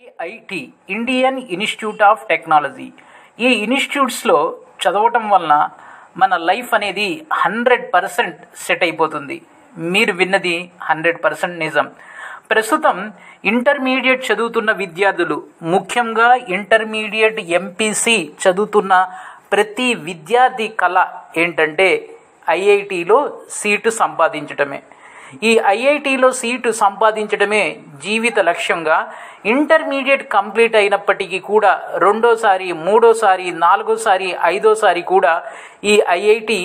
IIT Indian Institute of Technology ఈ ఇన్స్టిట్యూట్స్లో చదవటం వలన మన లైఫ్ అనేది హండ్రెడ్ పర్సెంట్ సెట్ అయిపోతుంది మీరు విన్నది హండ్రెడ్ పర్సెంట్ నిజం ప్రస్తుతం ఇంటర్మీడియట్ చదువుతున్న విద్యార్థులు ముఖ్యంగా ఇంటర్మీడియట్ ఎంపీసీ చదువుతున్న ప్రతి విద్యార్థి కళ ఏంటంటే ఐఐటిలో సీటు సంపాదించటమే ఈ ఐఐటిలో సీటు సంపాదించడమే జీవిత లక్ష్యంగా ఇంటర్మీడియట్ కంప్లీట్ అయినప్పటికీ కూడా రెండోసారి మూడోసారి నాలుగోసారి ఐదోసారి కూడా ఈ IIT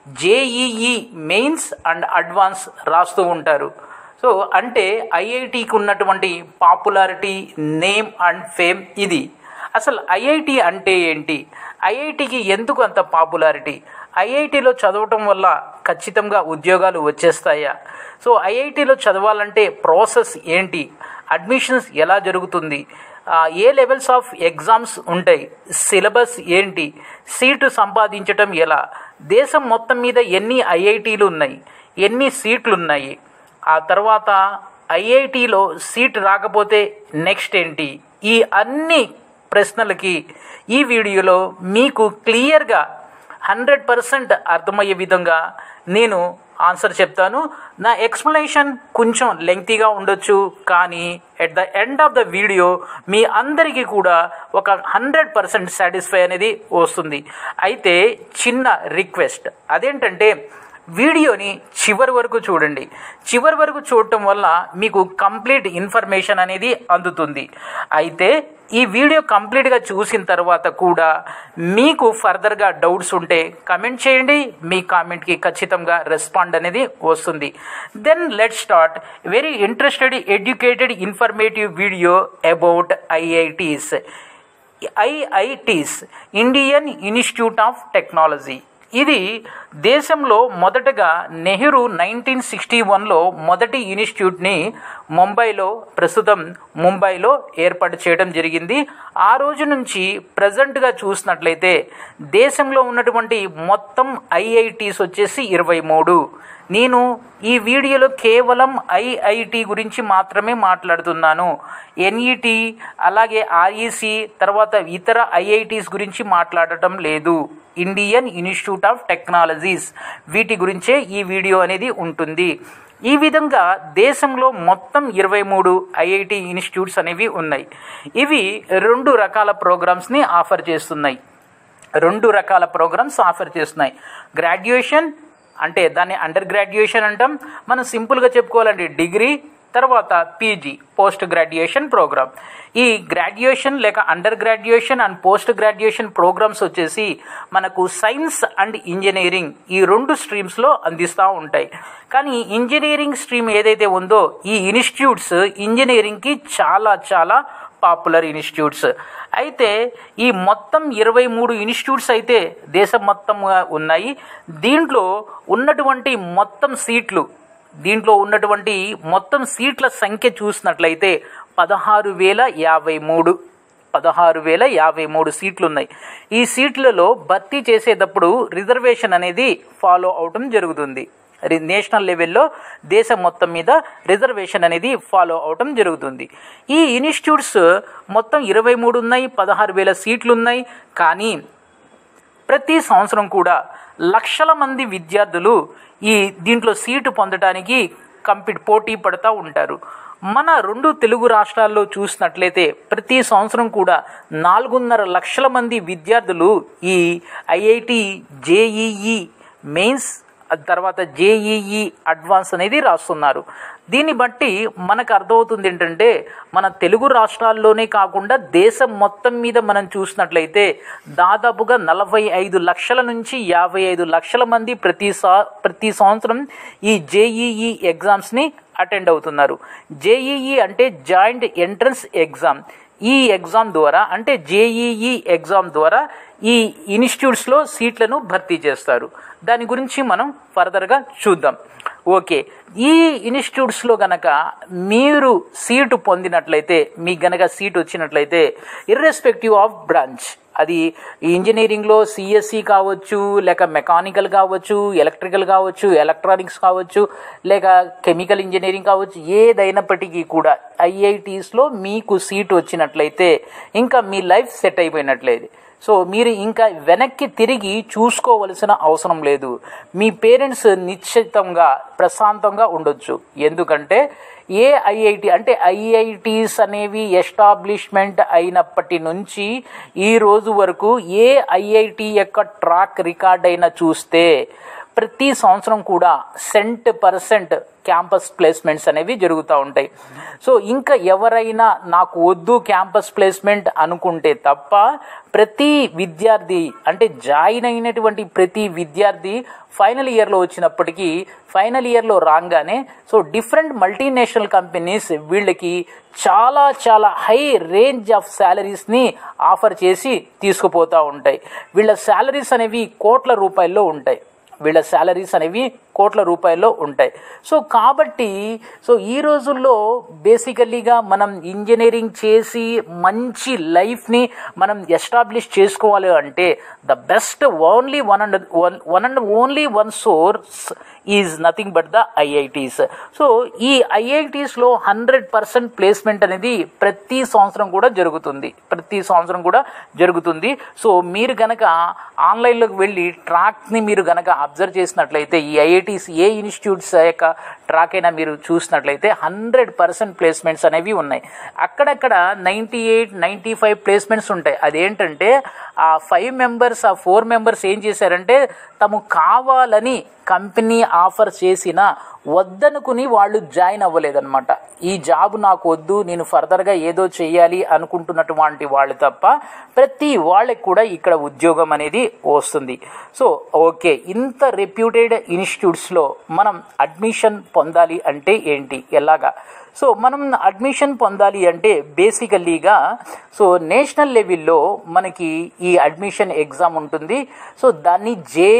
JEE Mains and advance రాస్తూ ఉంటారు సో అంటే ఐఐటికి ఉన్నటువంటి పాపులారిటీ నేమ్ అండ్ ఫేమ్ ఇది అసలు ఐఐటి అంటే ఏంటి ఐఐటికి ఎందుకు అంత పాపులారిటీ ఐఐటిలో చదవటం వల్ల ఖచ్చితంగా ఉద్యోగాలు వచ్చేస్తాయా సో ఐఐటిలో చదవాలంటే ప్రాసెస్ ఏంటి అడ్మిషన్స్ ఎలా జరుగుతుంది ఆ, ఏ లెవెల్స్ ఆఫ్ ఎగ్జామ్స్ ఉంటాయి సిలబస్ ఏంటి సీటు సంపాదించటం ఎలా దేశం మొత్తం మీద ఎన్ని ఐఐటీలు ఉన్నాయి ఎన్ని సీట్లు ఉన్నాయి ఆ తర్వాత ఐఐటిలో సీట్ రాకపోతే నెక్స్ట్ ఏంటి ఈ అన్ని ప్రశ్నలకి ఈ వీడియోలో మీకు క్లియర్గా హండ్రెడ్ పర్సెంట్ అర్థమయ్యే విధంగా నేను ఆన్సర్ చెప్తాను నా ఎక్స్ప్లెనేషన్ కొంచెం లెంగ్తీగా ఉండొచ్చు కానీ at the end of the video మీ అందరికీ కూడా ఒక హండ్రెడ్ పర్సెంట్ సాటిస్ఫై అనేది వస్తుంది అయితే చిన్న రిక్వెస్ట్ అదేంటంటే వీడియోని చివరి వరకు చూడండి చివరి వరకు చూడటం వల్ల మీకు కంప్లీట్ ఇన్ఫర్మేషన్ అనేది అందుతుంది అయితే ఈ వీడియో కంప్లీట్గా చూసిన తర్వాత కూడా మీకు ఫర్దర్గా డౌట్స్ ఉంటే కమెంట్ చేయండి మీ కామెంట్కి ఖచ్చితంగా రెస్పాండ్ అనేది వస్తుంది then let start very interested educated informative video about IITs IITs Indian Institute of Technology ఇది దేశంలో మొదటగా నెహ్రూ నైన్టీన్ సిక్స్టీ వన్లో మొదటి ఇన్స్టిట్యూట్ని ముంబైలో ప్రస్తుతం ముంబైలో ఏర్పాటు చేయడం జరిగింది ఆ రోజు నుంచి ప్రజెంట్గా చూసినట్లయితే దేశంలో ఉన్నటువంటి మొత్తం ఐఐటీస్ వచ్చేసి ఇరవై మూడు నేను ఈ వీడియోలో కేవలం ఐఐటి గురించి మాత్రమే మాట్లాడుతున్నాను ఎన్ఈటి అలాగే ఆర్ఈసి తర్వాత ఇతర ఐఐటీస్ గురించి మాట్లాడటం లేదు ఇండియన్ ఇన్స్టిట్యూట్ ఆఫ్ టెక్నాలజీస్ వీటి గురించే ఈ వీడియో అనేది ఉంటుంది ఈ విధంగా దేశంలో మొత్తం ఇరవై మూడు ఐఐటి ఇన్స్టిట్యూట్స్ అనేవి ఉన్నాయి ఇవి రెండు రకాల ప్రోగ్రామ్స్ని ఆఫర్ చేస్తున్నాయి రెండు రకాల ప్రోగ్రామ్స్ ఆఫర్ చేస్తున్నాయి గ్రాడ్యుయేషన్ అంటే దాన్ని అండర్ గ్రాడ్యుయేషన్ అంటాం మనం సింపుల్గా చెప్పుకోవాలండి డిగ్రీ తర్వాత పీజీ పోస్ట్ గ్రాడ్యుయేషన్ ప్రోగ్రామ్ ఈ గ్రాడ్యుయేషన్ లేక under graduation and post graduation programs వచ్చేసి మనకు సైన్స్ అండ్ ఇంజనీరింగ్ ఈ రెండు స్ట్రీమ్స్లో అందిస్తూ ఉంటాయి కానీ ఇంజనీరింగ్ స్ట్రీమ్ ఏదైతే ఉందో ఈ ఇన్స్టిట్యూట్స్ ఇంజనీరింగ్కి చాలా చాలా పాపులర్ ఇన్స్టిట్యూట్స్ అయితే ఈ మొత్తం ఇరవై మూడు ఇన్స్టిట్యూట్స్ అయితే దేశం మొత్తంగా ఉన్నాయి దీంట్లో ఉన్నటువంటి మొత్తం సీట్లు దీంట్లో ఉన్నటువంటి మొత్తం సీట్ల సంఖ్య చూసినట్లయితే పదహారు వేల యాభై మూడు పదహారు వేల యాభై మూడు సీట్లు ఉన్నాయి ఈ సీట్లలో భర్తీ చేసేటప్పుడు రిజర్వేషన్ అనేది ఫాలో అవటం జరుగుతుంది రి- నేషనల్ లెవెల్లో దేశం మొత్తం మీద రిజర్వేషన్ అనేది ఫాలో అవటం జరుగుతుంది ఈ ఇన్స్టిట్యూట్స్ మొత్తం ఇరవై మూడు ఉన్నాయి పదహారు వేల సీట్లు ఉన్నాయి కానీ ప్రతి సంవత్సరం కూడా లక్షల మంది విద్యార్థులు ఈ దీంట్లో సీటు పొందడానికి కంపిట్ పోటీ పడుతూ ఉంటారు మన రెండు తెలుగు రాష్ట్రాల్లో చూసినట్లయితే ప్రతి సంవత్సరం కూడా నాలుగున్నర లక్షల మంది విద్యార్థులు ఈ ఐఐటి జేఈఈ మెయిన్స్ తర్వాత జేఈఈ అడ్వాన్స్ అనేది రాస్తున్నారు దీన్ని బట్టి మనకు అర్థమవుతుంది ఏంటంటే మన తెలుగు రాష్ట్రాల్లోనే కాకుండా దేశం మొత్తం మీద మనం చూసినట్లయితే దాదాపుగా నలభై ఐదు లక్షల నుంచి యాభై ఐదు లక్షల మంది ప్రతి సా ప్రతి సంవత్సరం ఈ జేఈఈ ఎగ్జామ్స్ని అటెండ్ అవుతున్నారు జేఈఈ అంటే జాయింట్ ఎంట్రన్స్ ఎగ్జామ్ ఈ ఎగ్జామ్ ద్వారా అంటే జేఈఈ ఎగ్జామ్ ద్వారా ఈ ఇన్స్టిట్యూట్స్లో సీట్లను భర్తీ చేస్తారు దాని గురించి మనం ఫర్దర్గా చూద్దాం ఓకే ఈ ఇన్స్టిట్యూట్స్లో గనక మీరు సీటు పొందినట్లయితే మీకు గనక సీట్ వచ్చినట్లయితే ఇర్రెస్పెక్టివ్ ఆఫ్ బ్రాంచ్ అది ఇంజనీరింగ్లో సిఎస్సి కావచ్చు లేక మెకానికల్ కావచ్చు ఎలక్ట్రికల్ కావచ్చు ఎలక్ట్రానిక్స్ కావచ్చు లేక కెమికల్ ఇంజనీరింగ్ కావచ్చు ఏదైనప్పటికీ కూడా ఐఐటీస్లో మీకు సీట్ వచ్చినట్లయితే ఇంకా మీ లైఫ్ సెట్ అయిపోయినట్లయితే సో మీరు ఇంకా వెనక్కి తిరిగి చూసుకోవలసిన అవసరం లేదు మీ పేరెంట్స్ నిశ్చితంగా ప్రశాంతంగా ఉండొచ్చు ఎందుకంటే ఏ ఐఐటి అంటే ఐఐటీస్ అనేవి ఎస్టాబ్లిష్మెంట్ అయినప్పటి నుంచి ఈ రోజు వరకు ఏ ఐఐటి యొక్క ట్రాక్ రికార్డ్ అయినా చూస్తే ప్రతి సంవత్సరం కూడా సెంట్ పర్సెంట్ క్యాంపస్ ప్లేస్మెంట్స్ అనేవి జరుగుతూ ఉంటాయి సో ఇంకా ఎవరైనా నాకు వద్దు క్యాంపస్ ప్లేస్మెంట్ అనుకుంటే తప్ప ప్రతి విద్యార్థి అంటే జాయిన్ అయినటువంటి ప్రతి విద్యార్థి ఫైనల్ ఇయర్లో వచ్చినప్పటికీ ఫైనల్ ఇయర్లో రాగానే సో డిఫరెంట్ మల్టీనేషనల్ కంపెనీస్ వీళ్ళకి చాలా చాలా హై రేంజ్ ఆఫ్ శాలరీస్ని ఆఫర్ చేసి తీసుకుపోతూ ఉంటాయి వీళ్ళ శాలరీస్ అనేవి కోట్ల రూపాయల్లో ఉంటాయి వీళ్ళ శాలరీస్ అనేవి కోట్ల రూపాయల్లో ఉంటాయి సో కాబట్టి సో ఈ రోజుల్లో బేసికల్లీగా మనం ఇంజనీరింగ్ చేసి మంచి లైఫ్ని మనం ఎస్టాబ్లిష్ చేసుకోవాలి అంటే the best only one and one one and only one source is nothing but the IITs so ఈ ఐఐటీస్లో హండ్రెడ్ పర్సెంట్ ప్లేస్మెంట్ అనేది ప్రతి సంవత్సరం కూడా జరుగుతుంది ప్రతి సంవత్సరం కూడా జరుగుతుంది సో మీరు గనక ఆన్లైన్లోకి వెళ్ళి ట్రాక్ని మీరు గనక అబ్జర్వ్ చేసినట్లయితే ఈ ఐఐటీస్ ఏ ఇన్స్టిట్యూట్స్ యొక్క ట్రాక్ అయినా మీరు చూసినట్లయితే హండ్రెడ్ పర్సెంట్ ప్లేస్మెంట్స్ అనేవి ఉన్నాయి అక్కడక్కడ ninety eight ninety five placements ఉంటాయి అదేంటంటే ఆ ఫైవ్ మెంబర్స్ ఆ ఫోర్ మెంబర్స్ ఏం చేశారంటే తము కావాలని కంపెనీ ఆఫర్ చేసిన వద్దనుకుని వాళ్ళు జాయిన్ అవ్వలేదన్నమాట ఈ జాబ్ నాకు వద్దు నేను ఫర్దర్గా ఏదో చేయాలి అనుకుంటున్నటువంటి వాళ్ళు తప్ప ప్రతి వాళ్ళకి కూడా ఇక్కడ ఉద్యోగం అనేది వస్తుంది సో ఓకే ఇంత రెప్యూటెడ్ ఇన్స్టిట్యూట్స్లో మనం అడ్మిషన్ పొందాలి అంటే ఏంటి ఎలాగా సో మనం అడ్మిషన్ పొందాలి అంటే బేసికల్లీగా సో నేషనల్ లెవెల్లో మనకి ఈ అడ్మిషన్ ఎగ్జామ్ ఉంటుంది సో దాన్ని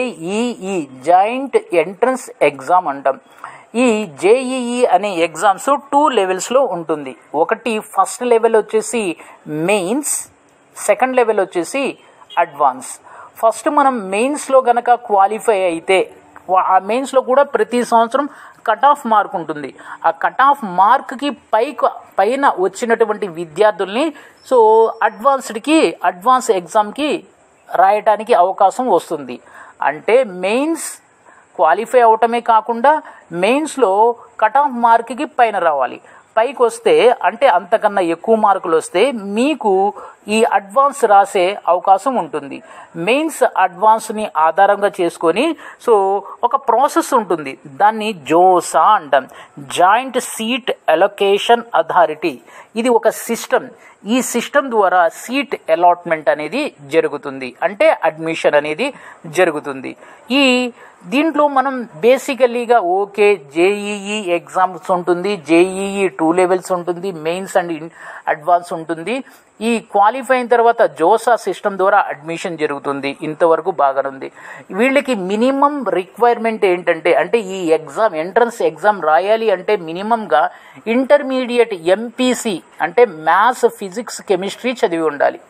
జేఈఈ జాయింట్ ఎంట్రన్స్ ఎగ్జామ్ అంటాం ఈ జేఈఈ అనే ఎగ్జామ్స్ టూ లెవెల్స్లో ఉంటుంది ఒకటి ఫస్ట్ లెవెల్ వచ్చేసి మెయిన్స్ సెకండ్ లెవెల్ వచ్చేసి అడ్వాన్స్ ఫస్ట్ మనం మెయిన్స్లో గనక క్వాలిఫై అయితే ఆ మెయిన్స్లో కూడా ప్రతి సంవత్సరం కట్ ఆఫ్ మార్క్ ఉంటుంది ఆ కట్ ఆఫ్ మార్క్కి పైకి పైన వచ్చినటువంటి విద్యార్థుల్ని సో అడ్వాన్స్డ్కి అడ్వాన్స్ ఎగ్జామ్కి రాయటానికి అవకాశం వస్తుంది అంటే మెయిన్స్ క్వాలిఫై అవటమే కాకుండా మెయిన్స్లో కట్ ఆఫ్ మార్క్కి పైన రావాలి పైకి వస్తే అంటే అంతకన్నా ఎక్కువ మార్కులు వస్తే మీకు ఈ అడ్వాన్స్ రాసే అవకాశం ఉంటుంది మెయిన్స్ అడ్వాన్స్ని ఆధారంగా చేసుకొని సో ఒక ప్రాసెస్ ఉంటుంది దాన్ని జోసా అంటాం జాయింట్ సీట్ అలొకేషన్ అథారిటీ ఇది ఒక సిస్టమ్ ఈ సిస్టమ్ ద్వారా సీట్ అలాట్మెంట్ అనేది జరుగుతుంది అంటే అడ్మిషన్ అనేది జరుగుతుంది ఈ దీంట్లో మనం బేసికలీగా ఓకే జేఈఈ ఎగ్జామ్స్ ఉంటుంది జేఈఈ టూ లెవెల్స్ ఉంటుంది మెయిన్స్ అండ్ అడ్వాన్స్ ఉంటుంది ఈ క్వాలిఫై అయిన తర్వాత జోసా సిస్టమ్ ద్వారా అడ్మిషన్ జరుగుతుంది ఇంతవరకు బాగానుంది వీళ్ళకి మినిమం రిక్వైర్మెంట్ ఏంటంటే అంటే ఈ ఎగ్జామ్ ఎంట్రన్స్ ఎగ్జామ్ రాయాలి అంటే మినిమంగా ఇంటర్మీడియట్ ఎంపీసీ అంటే మ్యాథ్స్ ఫిజిక్స్ కెమిస్ట్రీ చదివి ఉండాలి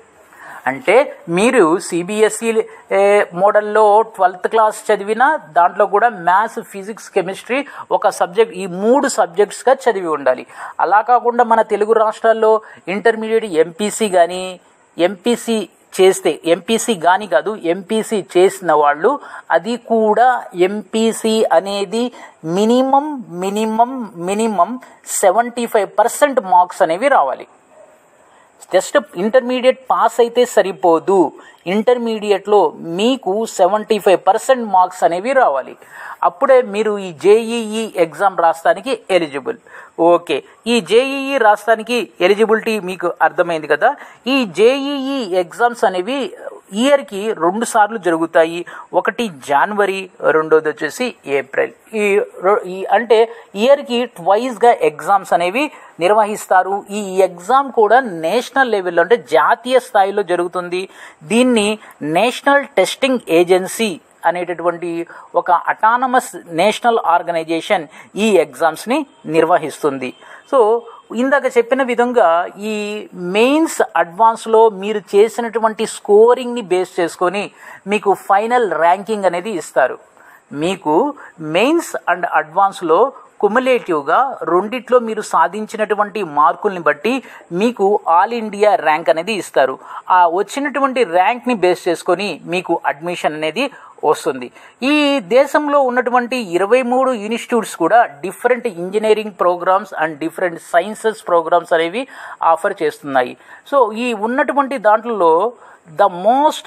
అంటే మీరు సిబిఎస్ఈ మోడల్లో ట్వెల్త్ క్లాస్ చదివినా దాంట్లో కూడా మ్యాథ్స్ ఫిజిక్స్ కెమిస్ట్రీ ఒక సబ్జెక్ట్ ఈ మూడు సబ్జెక్ట్స్గా చదివి ఉండాలి అలా కాకుండా మన తెలుగు రాష్ట్రాల్లో ఇంటర్మీడియట్ ఎంపీసీ కానీ ఎంపీసీ చేస్తే ఎంపీసీ కానీ కాదు ఎంపీసీ చేసిన వాళ్ళు అది కూడా ఎంపీసీ అనేది minimum minimum minimum seventy five percent marks అనేవి రావాలి జస్ట్ ఇంటర్మీడియట్ పాస్ అయితే సరిపోదు ఇంటర్మీడియట్లో మీకు సెవెంటీ ఫైవ్ పర్సెంట్ మార్క్స్ అనేవి రావాలి అప్పుడే మీరు ఈ జేఈఈ ఎగ్జామ్ రాస్తానికి ఎలిజిబుల్ ఓకే ఈ జేఈఈ రాస్తానికి ఎలిజిబిలిటీ మీకు అర్థమైంది కదా ఈ జేఈఈ ఎగ్జామ్స్ అనేవి ఇయర్కి రెండు సార్లు జరుగుతాయి ఒకటి జనవరి రెండోది వచ్చేసి ఏప్రిల్ ఈ ఈ అంటే ఇయర్కి ట్వైస్గా ఎగ్జామ్స్ అనేవి నిర్వహిస్తారు ఈ ఎగ్జామ్ కూడా నేషనల్ లెవెల్లో అంటే జాతీయ స్థాయిలో జరుగుతుంది దీన్ని నేషనల్ టెస్టింగ్ ఏజెన్సీ అనేటటువంటి ఒక అటానమస్ నేషనల్ ఆర్గనైజేషన్ ఈ ఎగ్జామ్స్ని నిర్వహిస్తుంది సో ఇందాక చెప్పిన విధంగా ఈ మెయిన్స్ అడ్వాన్స్లో మీరు చేసినటువంటి స్కోరింగ్ని బేస్ చేసుకొని మీకు ఫైనల్ ర్యాంకింగ్ అనేది ఇస్తారు మీకు మెయిన్స్ అండ్ అడ్వాన్స్లో కుములేటివ్గా రెండిట్లో మీరు సాధించినటువంటి మార్కుల్ని బట్టి మీకు ఆల్ ఇండియా ర్యాంక్ అనేది ఇస్తారు ఆ వచ్చినటువంటి ర్యాంక్ని బేస్ చేసుకొని మీకు అడ్మిషన్ అనేది వస్తుంది ఈ దేశంలో ఉన్నటువంటి ఇరవై మూడు ఇన్స్టిట్యూట్స్ కూడా different engineering programs and different sciences programs అనేవి ఆఫర్ చేస్తున్నాయి సో ఈ ఉన్నటువంటి దాంట్లో ద మోస్ట్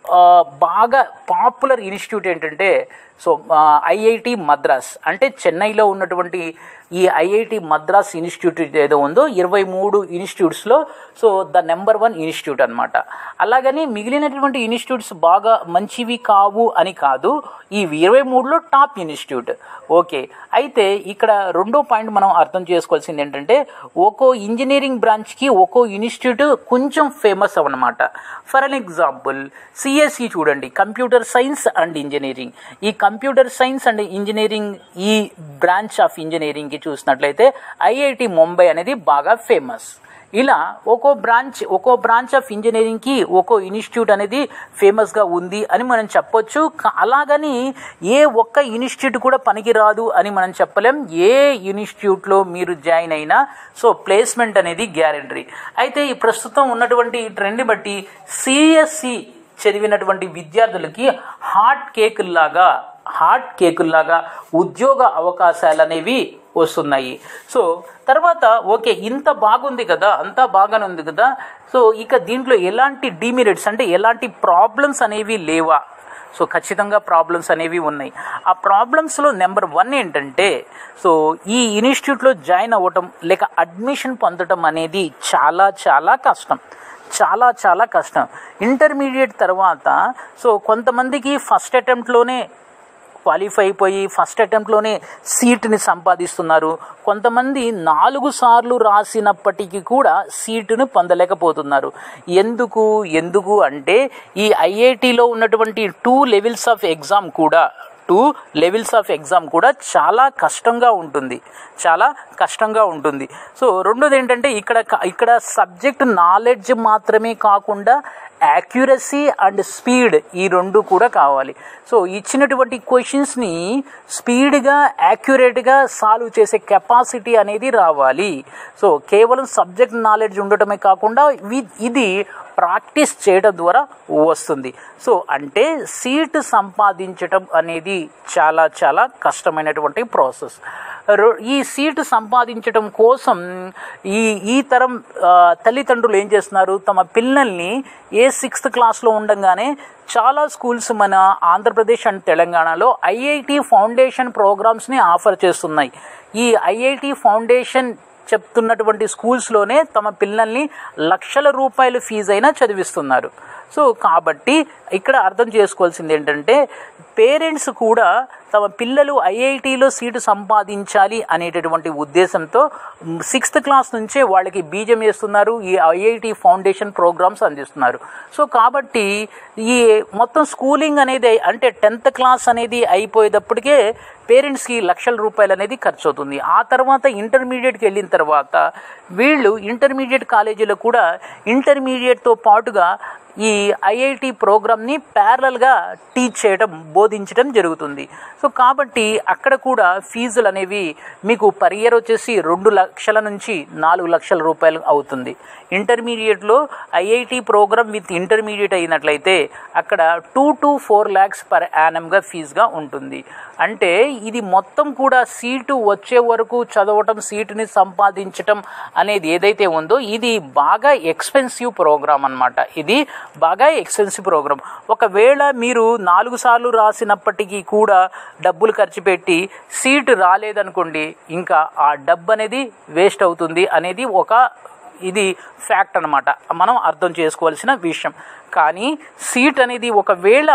బాగా పాపులర్ ఇన్స్టిట్యూట్ ఏంటంటే సో ఐఐటి మద్రాస్ అంటే చెన్నైలో ఉన్నటువంటి ఈ ఐఐటి మద్రాస్ ఇన్స్టిట్యూట్ ఏదో ఉందో ఇరవై మూడు ఇన్స్టిట్యూట్స్లో so the number one institute అనమాట అలాగని మిగిలినటువంటి ఇన్స్టిట్యూట్స్ బాగా మంచివి కావు అని కాదు ఈ ఇరవై మూడులో టాప్ ఇన్స్టిట్యూట్ ఓకే అయితే ఇక్కడ రెండో పాయింట్ మనం అర్థం చేసుకోవాల్సింది ఏంటంటే ఒక్కో ఇంజనీరింగ్ బ్రాంచ్కి ఒక్కో ఇన్స్టిట్యూట్ కొంచెం ఫేమస్ అనమాట ఫర్ అన్ ఎగ్జాంపుల్ సిఎస్సి చూడండి కంప్యూటర్ సైన్స్ అండ్ ఇంజనీరింగ్ ఈ కంప్యూటర్ సైన్స్ అండ్ ఇంజనీరింగ్ ఈ బ్రాంచ్ ఆఫ్ ఇంజనీరింగ్కి చూసినట్లయితే ఐఐటి ముంబై అనేది బాగా ఫేమస్ ఇలా ఒక్కో బ్రాంచ్ ఒక్కో బ్రాంచ్ ఆఫ్ ఇంజనీరింగ్కి ఒక్కో ఇన్స్టిట్యూట్ అనేది ఫేమస్గా ఉంది అని మనం చెప్పొచ్చు కా- అలాగని ఏ ఒక్క ఇన్స్టిట్యూట్ కూడా పనికిరాదు అని మనం చెప్పలేం ఏ ఇన్స్టిట్యూట్లో మీరు జాయిన్ అయినా సో ప్లేస్మెంట్ అనేది గ్యారంటీ అయితే ఈ ప్రస్తుతం ఉన్నటువంటి ట్రెండ్ బట్టి సిఎస్సి చదివినటువంటి విద్యార్థులకి హాట్ కేకుల్లాగా హాట్ కేకుల్లాగా ఉద్యోగ అవకాశాలు అనేవి వస్తున్నాయి సో తర్వాత ఓకే ఇంత బాగుంది కదా అంతా బాగానే ఉంది కదా సో ఇక దీంట్లో ఎలాంటి డిమెరిట్స్ అంటే ఎలాంటి ప్రాబ్లమ్స్ అనేవి లేవా సో ఖచ్చితంగా ప్రాబ్లమ్స్ అనేవి ఉన్నాయి ఆ ప్రాబ్లమ్స్లో నెంబర్ వన్ ఏంటంటే సో ఈ ఇన్స్టిట్యూట్లో జాయిన్ అవ్వటం లేక అడ్మిషన్ పొందడం అనేది చాలా చాలా కష్టం చాలా చాలా కష్టం ఇంటర్మీడియట్ తర్వాత సో కొంతమందికి ఫస్ట్ అటెంప్ట్లోనే క్వాలిఫై అయిపోయి ఫస్ట్ అటెంప్ట్లోనే సీటుని సంపాదిస్తున్నారు కొంతమంది నాలుగు సార్లు రాసినప్పటికీ కూడా సీటును పొందలేకపోతున్నారు ఎందుకు ఎందుకు అంటే ఈ ఐఐటిలో ఉన్నటువంటి టూ లెవెల్స్ ఆఫ్ ఎగ్జామ్ కూడా టూ లెవెల్స్ ఆఫ్ ఎగ్జామ్ కూడా చాలా కష్టంగా ఉంటుంది చాలా కష్టంగా ఉంటుంది సో రెండోది ఏంటంటే ఇక్కడ ఇక్కడ సబ్జెక్ట్ నాలెడ్జ్ మాత్రమే కాకుండా యాక్యురసీ అండ్ స్పీడ్ ఈ రెండు కూడా కావాలి సో ఇచ్చినటువంటి క్వశ్చన్స్ని స్పీడ్గా యాక్యురేట్గా సాల్వ్ చేసే కెపాసిటీ అనేది రావాలి సో కేవలం సబ్జెక్ట్ నాలెడ్జ్ ఉండటమే కాకుండా వి- ఇది ప్రాక్టీస్ చేయడం ద్వారా వస్తుంది సో అంటే సీట్ సంపాదించటం అనేది చాలా చాలా కష్టమైనటువంటి ప్రాసెస్ రో- ఈ సీటు సంపాదించడం కోసం ఈ ఈ తరం ఆ, తల్లిదండ్రులు ఏం చేస్తున్నారు తమ పిల్లల్ని ఏ సిక్స్త్ క్లాస్లో ఉండగానే చాలా స్కూల్స్ మన ఆంధ్రప్రదేశ్ అండ్ తెలంగాణలో ఐఐటి ఫౌండేషన్ ప్రోగ్రామ్స్ని ఆఫర్ చేస్తున్నాయి ఈ ఐఐటి ఫౌండేషన్ చెప్తున్నటువంటి స్కూల్స్లోనే తమ పిల్లల్ని లక్షల రూపాయల ఫీజు అయినా చదివిస్తున్నారు సో కాబట్టి ఇక్కడ అర్థం చేసుకోవాల్సింది ఏంటంటే పేరెంట్స్ కూడా తమ పిల్లలు ఐఐటిలో సీటు సంపాదించాలి అనేటటువంటి ఉద్దేశంతో సిక్స్త్ క్లాస్ నుంచే వాళ్ళకి బీజం వేస్తున్నారు ఈ ఐఐటి ఫౌండేషన్ ప్రోగ్రామ్స్ అందిస్తున్నారు సో కాబట్టి ఈ మొత్తం స్కూలింగ్ అనేది అంటే టెన్త్ క్లాస్ అనేది అయిపోయేటప్పటికే పేరెంట్స్కి లక్షల రూపాయలు అనేది ఖర్చు అవుతుంది ఆ తర్వాత ఇంటర్మీడియట్కి వెళ్ళిన తర్వాత వీళ్ళు ఇంటర్మీడియట్ కాలేజీలో కూడా ఇంటర్మీడియట్తో పాటుగా ఈ ఐఐటి ప్రోగ్రామ్ని ప్యారలల్గా టీచ్ చేయడం బోధించడం జరుగుతుంది సో కాబట్టి అక్కడ కూడా ఫీజులు అనేవి మీకు పర్ ఇయర్ వచ్చేసి రెండు లక్షల నుంచి నాలుగు లక్షల రూపాయలు అవుతుంది ఇంటర్మీడియట్లో ఐఐటి ప్రోగ్రామ్ విత్ ఇంటర్మీడియట్ అయినట్లయితే అక్కడ two to four lakhs per యానమ్గా ఫీజుగా ఉంటుంది అంటే ఇది మొత్తం కూడా సీటు వచ్చే వరకు చదవటం సీటుని సంపాదించటం అనేది ఏదైతే ఉందో ఇది బాగా ఎక్స్పెన్సివ్ ప్రోగ్రామ్ అన్నమాట ఇది బాగా ఎక్స్పెన్సివ్ ప్రోగ్రామ్ ఒకవేళ మీరు నాలుగు సార్లు రాసినప్పటికీ కూడా డబ్బులు ఖర్చు పెట్టి సీటు రాలేదనుకోండి ఇంకా ఆ డబ్బు అనేది వేస్ట్ అవుతుంది అనేది ఒక ఇది ఫ్యాక్ట్ అన్నమాట మనం అర్థం చేసుకోవాల్సిన విషయం కానీ సీట్ అనేది ఒకవేళ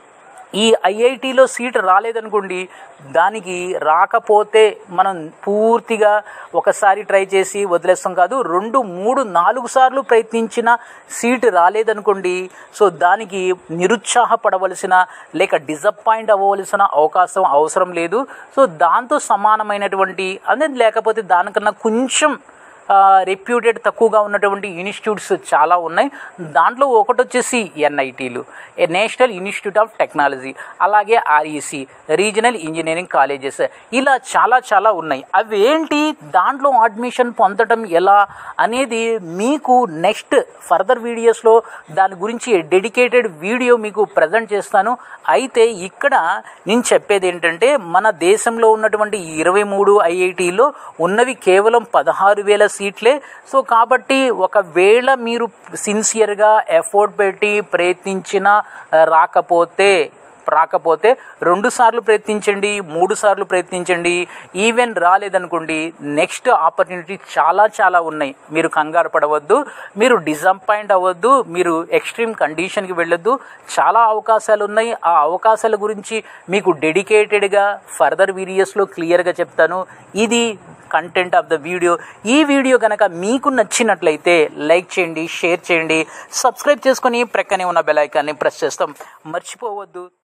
ఈ ఐఐటిలో సీట్ రాలేదనుకోండి దానికి రాకపోతే మనం పూర్తిగా ఒకసారి ట్రై చేసి వదిలేస్తాం కాదు రెండు మూడు నాలుగు సార్లు ప్రయత్నించిన సీటు రాలేదనుకోండి సో దానికి నిరుత్సాహపడవలసిన లేక డిసప్పాయింట్ అవ్వవలసిన అవకాశం అవసరం లేదు సో దాంతో సమానమైనటువంటి అనేది లేకపోతే దానికన్నా కొంచెం రెప్యూటెడ్ తక్కువగా ఉన్నటువంటి ఇన్స్టిట్యూట్స్ చాలా ఉన్నాయి దాంట్లో ఒకటి వచ్చేసి ఎన్ఐటీలు నేషనల్ ఇన్స్టిట్యూట్ ఆఫ్ టెక్నాలజీ అలాగే ఆర్ఈసి రీజనల్ ఇంజనీరింగ్ కాలేజెస్ ఇలా చాలా చాలా ఉన్నాయి అవి ఏంటి దాంట్లో అడ్మిషన్ పొందడం ఎలా అనేది మీకు నెక్స్ట్ ఫర్దర్ వీడియోస్లో దాని గురించి డెడికేటెడ్ వీడియో మీకు ప్రజెంట్ చేస్తాను అయితే ఇక్కడ నేను చెప్పేది ఏంటంటే మన దేశంలో ఉన్నటువంటి ఇరవై మూడు ఐఐటీలో ఉన్నవి కేవలం పదహారు వేల సీట్లే సో కాబట్టి ఒకవేళ మీరు సిన్సియర్గా ఎఫోర్ట్ పెట్టి ప్రయత్నించినా రాకపోతే రాకపోతే రెండు సార్లు ప్రయత్నించండి మూడు సార్లు ప్రయత్నించండి ఈవెన్ రాలేదనుకోండి నెక్స్ట్ ఆపర్చునిటీ చాలా చాలా ఉన్నాయి మీరు కంగారు పడవద్దు మీరు డిసప్పాయింట్ అవ్వద్దు మీరు ఎక్స్ట్రీమ్ కండిషన్కి వెళ్ళొద్దు చాలా అవకాశాలు ఉన్నాయి ఆ అవకాశాల గురించి మీకు డెడికేటెడ్గా ఫర్దర్ వీడియోస్లో క్లియర్గా చెప్తాను ఇది కంటెంట్ ఆఫ్ ద వీడియో ఈ వీడియో కనుక మీకు నచ్చినట్లయితే లైక్ చేయండి షేర్ చేయండి సబ్స్క్రైబ్ చేసుకొని ప్రక్కనే ఉన్న బెల్ ఐకాన్ని ప్రెస్ చేస్తాం మర్చిపోవద్దు